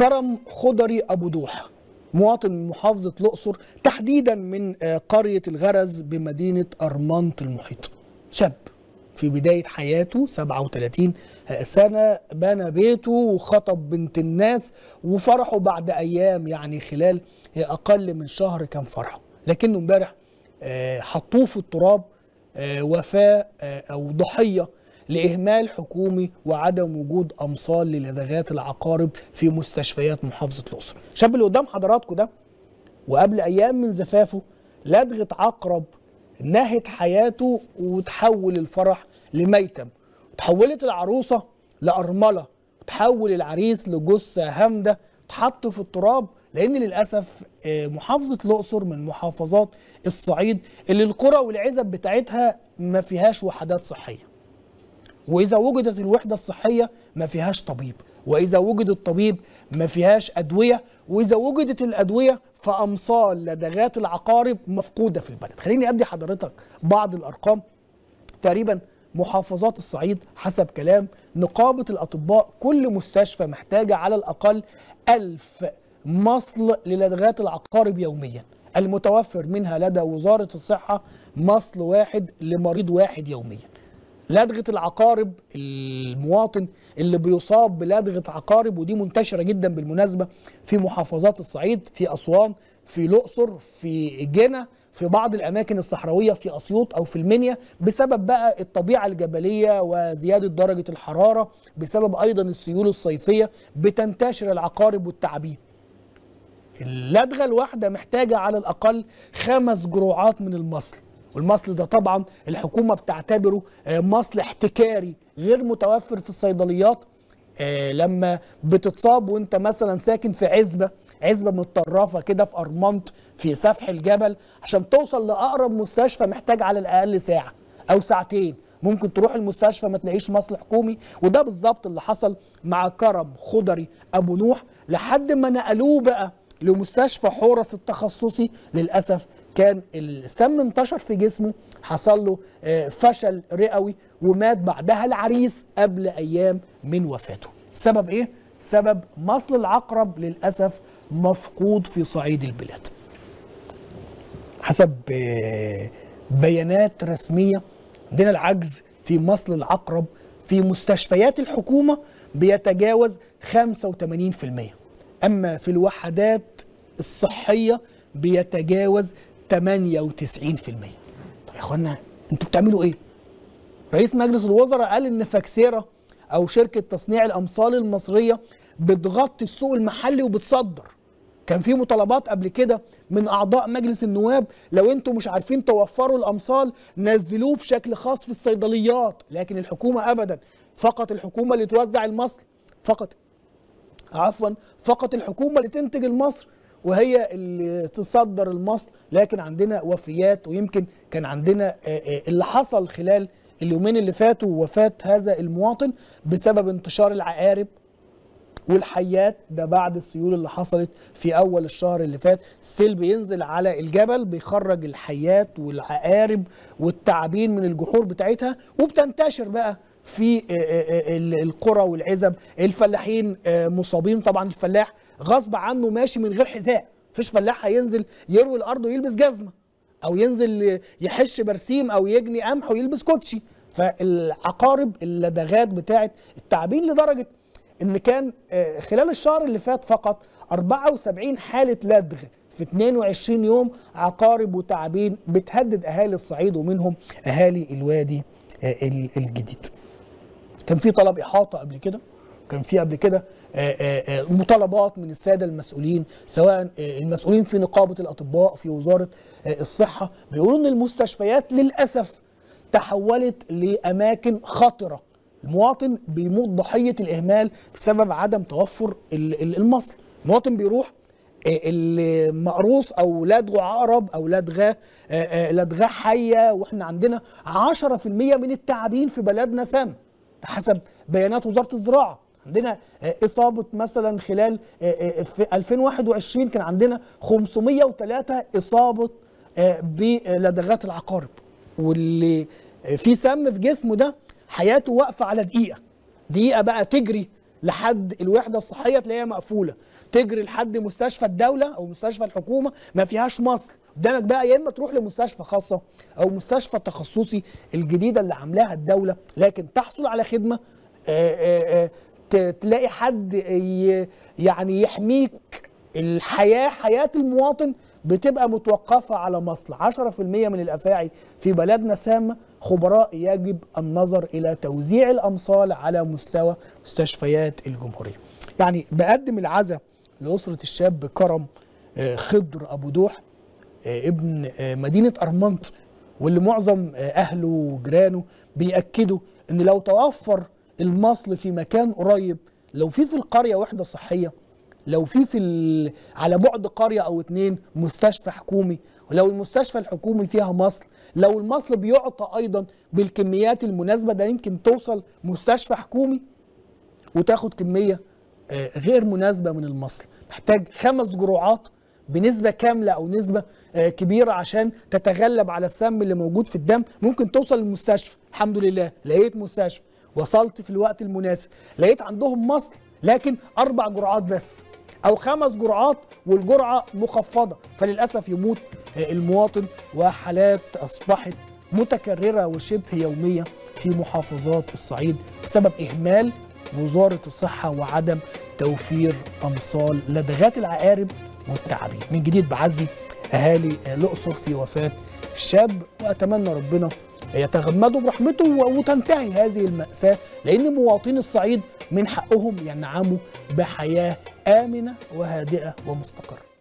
كرم خضري ابو دوح مواطن من محافظه الاقصر تحديدا من آه، قريه الغرز بمدينه ارمنت المحيط شاب في بدايه حياته 37 سنه بنى بيته وخطب بنت الناس وفرحه بعد ايام يعني خلال اقل من شهر كان فرحه لكنه امبارح آه، حطوه في التراب آه، وفاه آه، او ضحيه لاهمال حكومي وعدم وجود امصال للدغات العقارب في مستشفيات محافظه الاقصر. الشاب اللي قدام حضراتكم ده وقبل ايام من زفافه لدغه عقرب نهت حياته وتحول الفرح لميتم تحولت العروسه لارمله وتحول العريس لجثه هامده اتحط في التراب لان للاسف آه، محافظه الاقصر من محافظات الصعيد اللي القرى والعزب بتاعتها ما فيهاش وحدات صحيه واذا وجدت الوحده الصحيه ما فيهاش طبيب واذا وجد الطبيب ما فيهاش ادويه واذا وجدت الادويه فامصال لدغات العقارب مفقوده في البلد خليني ادي حضرتك بعض الارقام تقريبا محافظات الصعيد حسب كلام نقابة الأطباء كل مستشفى محتاجة على الأقل ألف مصل للدغات العقارب يوميا المتوفر منها لدى وزارة الصحة مصل واحد لمريض واحد يوميا لدغه العقارب المواطن اللي بيصاب بلدغه عقارب ودي منتشره جدا بالمناسبه في محافظات الصعيد في اسوان في الاقصر في جنة في بعض الاماكن الصحراويه في اسيوط او في المنيا بسبب بقى الطبيعه الجبليه وزياده درجه الحراره بسبب ايضا السيول الصيفيه بتنتشر العقارب والتعابين اللدغه الواحده محتاجه على الاقل خمس جرعات من المصل والمصل ده طبعا الحكومه بتعتبره آه، مصل احتكاري غير متوفر في الصيدليات آه، لما بتتصاب وانت مثلا ساكن في عزبه عزبه متطرفه كده في ارمنت في سفح الجبل عشان توصل لاقرب مستشفى محتاج على الاقل ساعه او ساعتين ممكن تروح المستشفى ما تلاقيش مصل حكومي وده بالظبط اللي حصل مع كرم خضري ابو نوح لحد ما نقلوه بقى لمستشفى حورس التخصصي للاسف كان السم انتشر في جسمه حصل له آه، فشل رئوي ومات بعدها العريس قبل ايام من وفاته السبب ايه سبب مصل العقرب للاسف مفقود في صعيد البلاد حسب آه، بيانات رسميه عندنا العجز في مصل العقرب في مستشفيات الحكومه بيتجاوز 85% اما في الوحدات الصحيه بيتجاوز 98% طب يا اخوانا انتوا بتعملوا ايه رئيس مجلس الوزراء قال ان فاكسيرا او شركه تصنيع الامصال المصريه بتغطي السوق المحلي وبتصدر كان في مطالبات قبل كده من اعضاء مجلس النواب لو انتم مش عارفين توفروا الامصال نزلوه بشكل خاص في الصيدليات لكن الحكومه ابدا فقط الحكومه اللي توزع المصل فقط عفوا فقط الحكومه اللي تنتج المصر وهي اللي تصدر المصل لكن عندنا وفيات ويمكن كان عندنا آه، آه، اللي حصل خلال اليومين اللي فاتوا وفاه هذا المواطن بسبب انتشار العقارب والحيات ده بعد السيول اللي حصلت في اول الشهر اللي فات السيل بينزل على الجبل بيخرج الحيات والعقارب والتعابين من الجحور بتاعتها وبتنتشر بقى في آه، آه، ال- القرى والعزب الفلاحين آه، مصابين طبعا الفلاح غصب عنه ماشي من غير حذاء مفيش فلاح هينزل يروي الارض ويلبس جزمه او ينزل يحش برسيم او يجني قمح ويلبس كوتشي فالعقارب اللدغات بتاعت التعابين لدرجه ان كان آه، خلال الشهر اللي فات فقط 74 حاله لدغ في 22 يوم عقارب وتعابين بتهدد اهالي الصعيد ومنهم اهالي الوادي آه، ال- الجديد. كان في طلب احاطه قبل كده كان في قبل كده آه، آه، آه، مطالبات من الساده المسؤولين سواء آه، المسؤولين في نقابه الاطباء في وزاره آه، الصحه بيقولوا ان المستشفيات للاسف تحولت لاماكن خطره المواطن بيموت ضحيه الاهمال بسبب عدم توفر ال- ال- المصل المواطن بيروح آه، اللي مقروص او لدغه عقرب او لدغه آه، آه، لدغه حيه واحنا عندنا 10% من التعابين في بلدنا سام ده حسب بيانات وزاره الزراعه عندنا آه، اصابه مثلا خلال آه، آه، في 2021 كان عندنا 503 اصابه آه، بلدغات العقارب واللي آه، في سم في جسمه ده حياته واقفه على دقيقه دقيقه بقى تجري لحد الوحده الصحيه تلاقيها مقفوله تجري لحد مستشفى الدوله او مستشفى الحكومه ما فيهاش مصل قدامك بقى يا اما تروح لمستشفى خاصه او مستشفى تخصصي الجديده اللي عاملاها الدوله لكن تحصل على خدمه آآ آآ ت- تلاقي حد ي- يعني يحميك الحياه حياه المواطن بتبقى متوقفه على مصل 10% من الافاعي في بلدنا سامه خبراء يجب النظر الى توزيع الامصال على مستوى مستشفيات الجمهوريه. يعني بقدم العزاء لاسره الشاب كرم آه، خضر ابو دوح آه، ابن آه، مدينه ارمنط واللي معظم آه، اهله وجيرانه بياكدوا ان لو توفر المصل في مكان قريب لو في في القريه وحده صحيه لو في في ال... على بعد قريه او اتنين مستشفى حكومي ولو المستشفى الحكومي فيها مصل لو المصل بيعطى ايضا بالكميات المناسبه ده يمكن توصل مستشفى حكومي وتاخد كميه آه، غير مناسبه من المصل محتاج خمس جرعات بنسبه كامله او نسبه آه، كبيره عشان تتغلب على السم اللي موجود في الدم ممكن توصل للمستشفى الحمد لله لقيت مستشفى وصلت في الوقت المناسب لقيت عندهم مصل لكن اربع جرعات بس او خمس جرعات والجرعه مخفضه فللاسف يموت آه، المواطن وحالات اصبحت متكرره وشبه يوميه في محافظات الصعيد بسبب اهمال وزاره الصحه وعدم توفير امصال لدغات العقارب والتعابين من جديد بعزي اهالي الاقصر في وفاه الشاب واتمنى ربنا يتغمدوا برحمته و- وتنتهي هذه المأساة لأن مواطني الصعيد من حقهم ينعموا بحياة آمنة وهادئة ومستقرة